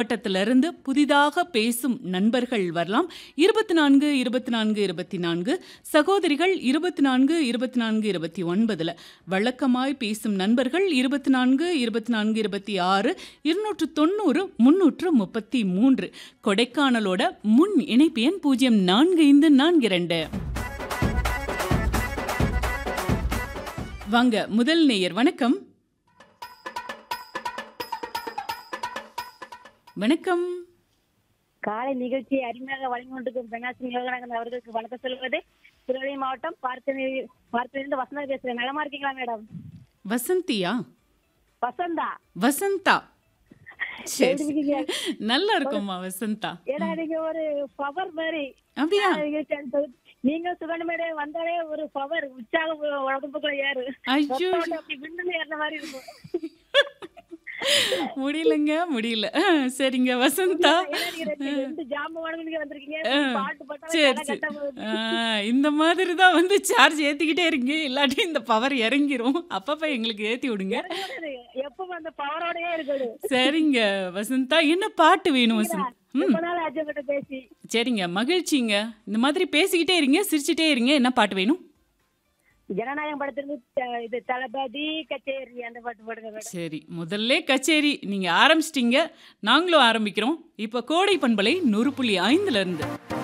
மாவட்டத்திலிருந்து புதிதாக பேசும் நண்பர்கள் வரலாம் இருபத்தி நான்கு இருபத்தி நான்கு இருபத்தி நான்கு சகோதரிகள் இருபத்தி நான்கு இருபத்தி நான்கு இருபத்தி ஒன்பதுல வழக்கமாய் பேசும் நண்பர்கள் இருபத்தி நான்கு இருபத்தி நான்கு இருபத்தி ஆறு இருநூற்று தொண்ணூறு முன்னூற்று முப்பத்தி மூன்று கொடைக்கானலோட முன் இணைப்பு எண் பூஜ்ஜியம் நான்கு ஐந்து நான்கு இரண்டு வாங்க முதல் நேயர் வணக்கம் வணக்கம் காலை நிகழ்ச்சியை அருமையாக வழங்கி கொண்டிருக்கும் பெண்ணாசி யோகநாதன் அவர்களுக்கு வணக்கம் சொல்வது திருநெல்வேலி மாவட்டம் பார்த்தனி பார்த்திலிருந்து வசந்தா பேசுறேன் நலமா இருக்கீங்களா மேடம் வசந்தியா வசந்தா வசந்தா சரி எப்படி இருக்கீங்க? நல்லா இருக்கும்மா வசந்தா ஏன்னா நீங்க ஒரு பவர் மாதிரி அப்படியா நிகழ்ச்சி அனுப்ப- நீங்க சுகன் மேடம் வந்தாலே ஒரு பவர் உற்சாகம் உடம்புக்குள்ள ஏறு ஐயோ. ரத்தம் ஓட்டம் அப்படி விண்ணுல ஏறின மாதிரி இருக்கும் முடியலங்க முடியல அஹ், சரிங்க வசந்தா ஏன்னா நீங்க ரெண்டு- ரெண்டு ஜாம்பவானுங்க நீங்க வந்திருக்கீங்க பாட்டு பாட்டா சரி கட்ட சரி போகுது. ஆஹ், இந்த மாதிரி தான் வந்து சார்ஜ் ஏத்திக்கிட்டே இருங்க இல்லாட்டி இந்த பவர் இறங்கிரும் அப்பப்ப எங்களுக்கு ஏத்தி விடுங்க இறங்கக்கூடாது. எப்பவும் அந்த பவரோடயே இருக்கணும் சரிங்க வசந்தா என்ன பாட்டு வேணும் வசந்த் ரொம்ப நாள் ஆச்சப்பட்ட பேசி சரிங்க மகிழ்ச்சிங்க இந்த மாதிரி பேசிக்கிட்டே இருங்க சிரிச்சிட்டே இருங்க என்ன பாட்டு வேணும் ஜனநாயகம் படத்திலிருந்து த- இது தளபதி கச்சேரி அந்த பாட்டு போடுங்க மேடம் சரி முதல்ல கச்சேரி நீங்க ஆரம்பிச்சிட்டீங்க நாங்களும் ஆரம்பிக்கிறோம் இப்போ கோடை பண்பலை நூறு புள்ளி ஐந்துல இருந்து